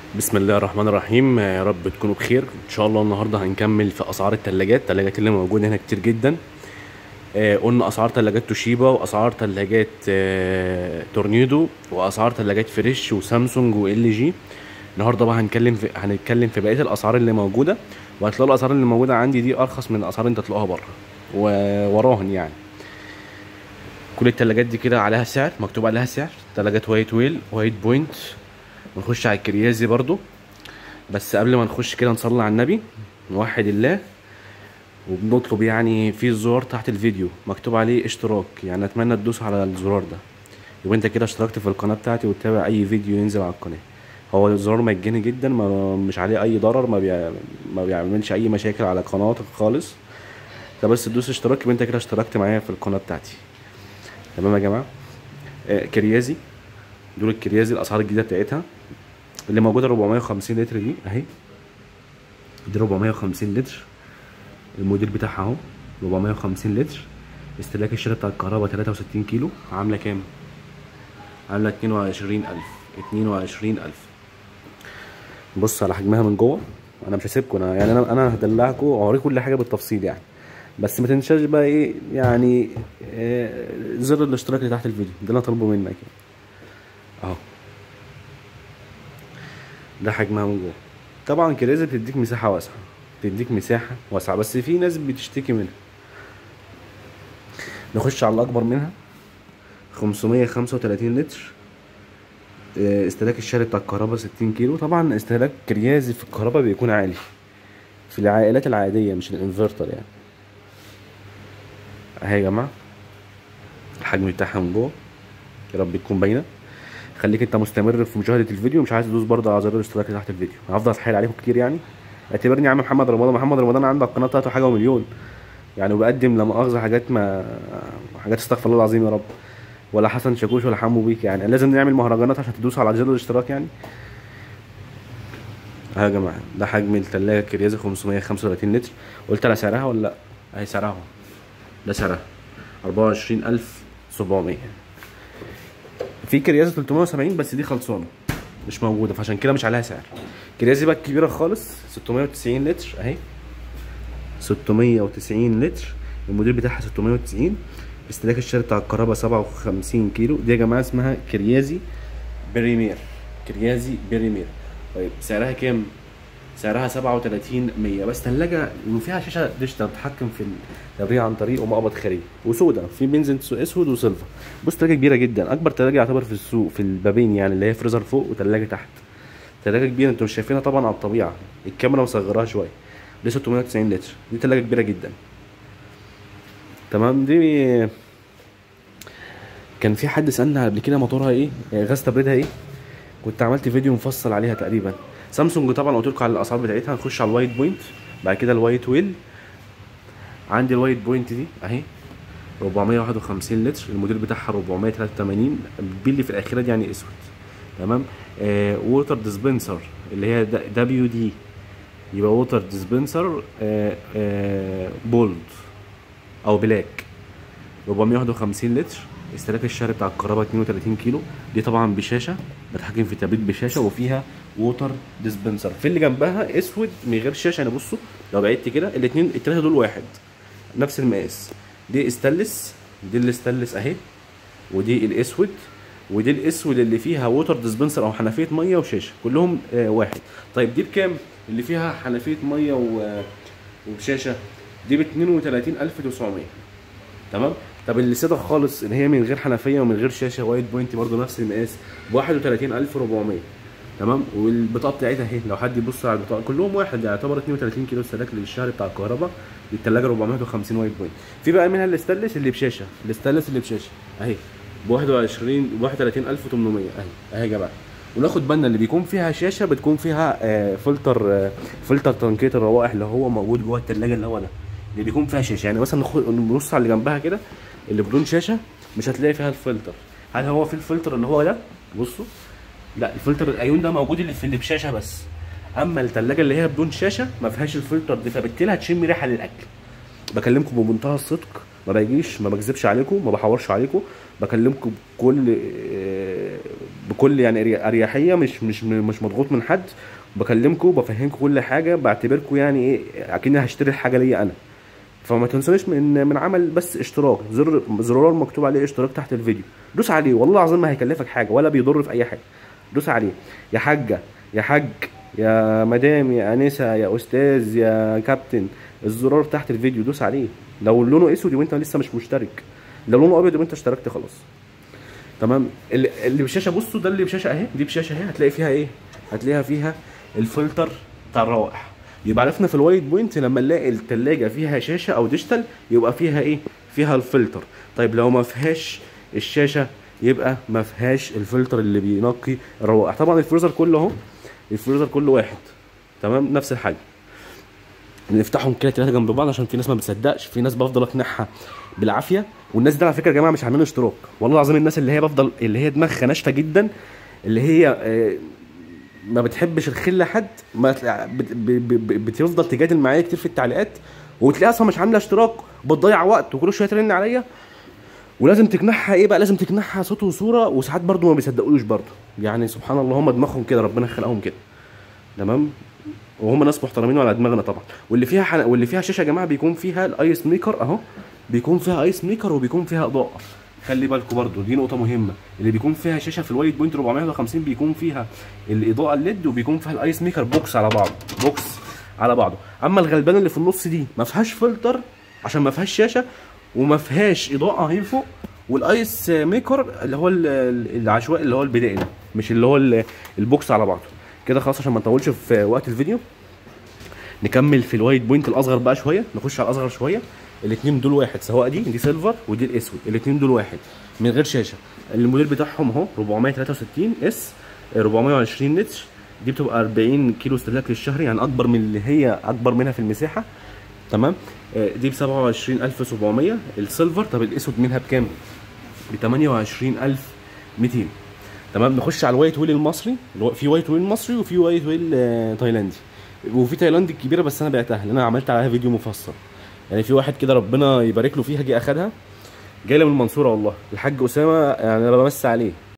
بسم الله الرحمن الرحيم يا رب تكونوا بخير ان شاء الله النهارده هنكمل في اسعار الثلاجات الثلاجات اللي موجوده هنا كتير جدا آه، قلنا اسعار ثلاجات توشيبا واسعار ثلاجات آه، تورنيدو واسعار ثلاجات فريش وسامسونج وال جي النهارده بقى هنتكلم في هنتكلم في بقيه الاسعار اللي موجوده وهتلاقوا الاسعار اللي موجوده عندي دي ارخص من الاسعار اللي انت تلاقوها بره ووراهن يعني كل الثلاجات دي كده عليها سعر مكتوب عليها سعر ثلاجات وايت ويل وايت بوينت ونخش على الكريازي برضو بس قبل ما نخش كده نصلي على النبي نوحد الله وبنطلب يعني في زرار تحت الفيديو مكتوب عليه اشتراك يعني اتمنى تدوس على الزرار ده يبقى انت كده اشتركت في القناه بتاعتي وتتابع اي فيديو ينزل على القناه هو الزرار مجاني جدا ما مش عليه اي ضرر ما, بيع... ما بيعملش اي مشاكل على قناتك خالص انت بس تدوس اشتراك يبقى انت كده اشتركت معايا في القناه بتاعتي تمام يا جماعه آه كريازي دول الكريازي الاسعار الجديده بتاعتها اللي موجوده 450 لتر دي اهي دي 450 لتر الموديل بتاعها اهو 450 لتر استهلاك الشحن بتاع الكهرباء 63 كيلو عامله كام عامله 22000 22000 بص على حجمها من جوه انا مش هسيبكم انا يعني انا انا هدلعكم واوريكم كل حاجه بالتفصيل يعني بس ما تنساش بقى ايه يعني إيه زر الاشتراك اللي تحت الفيديو ده اللي انا طالبه منك يعني اهو ده حجمها من جوه طبعا كريزة بتديك مساحة واسعة بتديك مساحة واسعة بس في ناس بتشتكي منها نخش على الأكبر منها 535 لتر اه، استهلاك الشحن بتاع الكهرباء 60 كيلو طبعا استهلاك كريازي في الكهرباء بيكون عالي في العائلات العادية مش الانفرتر يعني اهي يا جماعة الحجم بتاعها من جوه يا رب تكون باينه خليك انت مستمر في مشاهده الفيديو مش عايز تدوس برضه على زر الاشتراك اللي تحت الفيديو هفضل اسحل عليكم كتير يعني اعتبرني يا عم محمد رمضان محمد رمضان عنده القناه بتاعته حاجه ومليون يعني وبقدم لا مؤاخذه حاجات ما حاجات استغفر الله العظيم يا رب ولا حسن شاكوش ولا حمو بيك يعني لازم نعمل مهرجانات عشان تدوس على زر الاشتراك يعني اهي يا جماعه ده حجم الثلاجه كريازي 535 لتر قلت على سعرها ولا لا اهي سعرها اهو ده سعرها 24700 في كريازه 370 بس دي خلصانه مش موجوده فعشان كده مش عليها سعر كريازي بقى الكبيره خالص 690 لتر اهي 690 لتر الموديل بتاعها 690 استهلاك الشحن بتاع الكهرباء 57 كيلو دي يا جماعه اسمها كريازي بريمير كريازي بريمير طيب سعرها كام سعرها 37 100 بس ثلاجه وفيها شاشه ديجيتال بتتحكم في التبريد عن طريق مقبض خارجي وسودا في بنزين اسود وسيلفر بص ثلاجه كبيره جدا اكبر ثلاجه يعتبر في السوق في البابين يعني اللي هي فريزر فوق وثلاجه تحت ثلاجه كبيره انتوا مش شايفينها طبعا على الطبيعه الكاميرا مصغراها شويه دي 690 لتر دي ثلاجه كبيره جدا تمام دي كان في حد سالنا قبل كده موتورها ايه غاز تبريدها ايه كنت عملت فيديو مفصل عليها تقريبا سامسونج طبعا قلت لكم على الاسعار بتاعتها هنخش على الوايت بوينت بعد كده الوايت ويل عندي الوايت بوينت دي اهي 451 لتر الموديل بتاعها 483 البي اللي في الاخيره دي يعني اسود تمام آه ووتر ديسبنسر اللي هي دبليو دي يبقى ووتر ديسبنسر آه آه بولد او بلاك 451 لتر استهلاك الشهر بتاع الكهرباء 32 كيلو دي طبعا بشاشه بتحكم في تبريد بشاشه وفيها ووتر ديسبنسر في اللي جنبها اسود من غير شاشه يعني بصوا لو بعدت كده الاثنين الثلاثه دول واحد نفس المقاس دي استانلس دي الاستانلس اهي ودي الاسود ودي الاسود اللي فيها ووتر ديسبنسر او حنفيه ميه وشاشه كلهم آه واحد طيب دي بكام اللي فيها حنفيه ميه و... وبشاشه دي ب 32900 تمام طب اللي ساده خالص اللي هي من غير حنفيه ومن غير شاشه وايت بوينت برضو نفس المقاس ب 31400 تمام والبطاقه بتاعتها اهي لو حد يبص على البطاقه كلهم واحد يعتبر 32 كيلو استهلاك للشهر بتاع الكهرباء الثلاجه 450 وايت بوينت في بقى منها الاستانلس اللي بشاشه الاستانلس اللي بشاشه اهي ب 21 ب 31800 اهي اهي يا جماعه وناخد بالنا اللي بيكون فيها شاشه بتكون فيها آه فلتر آه فلتر تنقيه الروائح اللي هو موجود جوه الثلاجه اللي هو ده اللي بيكون فيها شاشه يعني مثلا نبص على اللي جنبها كده اللي بدون شاشه مش هتلاقي فيها الفلتر هل هو في الفلتر اللي هو ده بصوا لا الفلتر الايون ده موجود اللي في اللي بشاشه بس اما الثلاجه اللي هي بدون شاشه ما فيهاش الفلتر دي فبالتالي هتشم ريحه للاكل بكلمكم بمنتهى الصدق ما باجيش ما بكذبش عليكم ما بحورش عليكم بكلمكم بكل بكل يعني أري- اريحيه مش مش مش مضغوط من حد بكلمكم بفهمكم كل حاجه بعتبركم يعني ايه اكني هشتري الحاجه ليا انا فما تنسونيش من من عمل بس اشتراك زر زرار مكتوب عليه اشتراك تحت الفيديو دوس عليه والله العظيم ما هيكلفك حاجه ولا بيضر في اي حاجه دوس عليه يا حاجه يا حاج يا مدام يا انسه يا استاذ يا كابتن الزرار تحت الفيديو دوس عليه لو لونه اسود وانت لسه مش مشترك لو لونه ابيض وانت اشتركت خلاص تمام اللي, اللي بشاشه بصوا ده اللي بشاشه اهي دي بشاشه اهي هتلاقي فيها ايه هتلاقيها فيها الفلتر بتاع الروائح يبقى عرفنا في الوايت بوينت لما نلاقي التلاجة فيها شاشة أو ديجيتال يبقى فيها إيه؟ فيها الفلتر طيب لو ما فيهاش الشاشة يبقى ما فيهاش الفلتر اللي بينقي الروائح طبعا الفريزر كله أهو الفريزر كله واحد تمام نفس الحجم نفتحهم كده ثلاثة جنب بعض عشان في ناس ما بتصدقش في ناس بفضل اقنعها بالعافية والناس دي على فكرة يا جماعة مش عاملين اشتراك والله العظيم الناس اللي هي بفضل اللي هي دماغها ناشفة جدا اللي هي آه، ما بتحبش الخير لحد ما تلاقي- بت- ب- ب- ب- بتفضل تجادل معايا كتير في التعليقات وتلاقيها اصلا مش عامله اشتراك وبتضيع وقت وكل شويه ترن عليا ولازم تقنعها ايه بقى لازم تقنعها صوت وصوره وساعات برضو ما بيصدقوش برضو يعني سبحان الله هم دماغهم كده ربنا خلقهم كده تمام وهم ناس محترمين وعلى دماغنا طبعا واللي فيها حن... واللي فيها شاشه يا جماعه بيكون فيها الايس ميكر اهو بيكون فيها ايس ميكر وبيكون فيها اضاءه خلي بالكم برضو دي نقطه مهمه اللي بيكون فيها شاشه في الوايت بوينت 450 بيكون فيها الاضاءه الليد وبيكون فيها الايس ميكر بوكس على بعضه بوكس على بعضه اما الغلبانه اللي في النص دي ما فيهاش فلتر عشان ما فيهاش شاشه وما فيهاش اضاءه اهي فوق والايس ميكر اللي هو ال- ال- العشوائي اللي هو البدائي ده مش اللي هو ال- البوكس على بعضه كده خلاص عشان ما نطولش في وقت الفيديو نكمل في الوايت بوينت الاصغر بقى شويه نخش على الاصغر شويه الاثنين دول واحد سواء دي دي سيلفر ودي الاسود الاثنين دول واحد من غير شاشه الموديل بتاعهم اهو 463 اس 420 نتش دي بتبقى 40 كيلو استهلاك للشهر يعني اكبر من اللي هي اكبر منها في المساحه تمام آه، دي ب 27700 السيلفر طب الاسود منها بكام؟ ب 28200 تمام نخش على الوايت ويل المصري اللي هو في وايت ويل مصري وفي وايت ويل آه، تايلاندي وفي تايلاندي الكبيره بس انا بعتها لان انا عملت عليها فيديو مفصل يعني في واحد كده ربنا يبارك له فيها جه اخدها جاي من المنصوره والله الحاج اسامه يعني انا بمسي عليه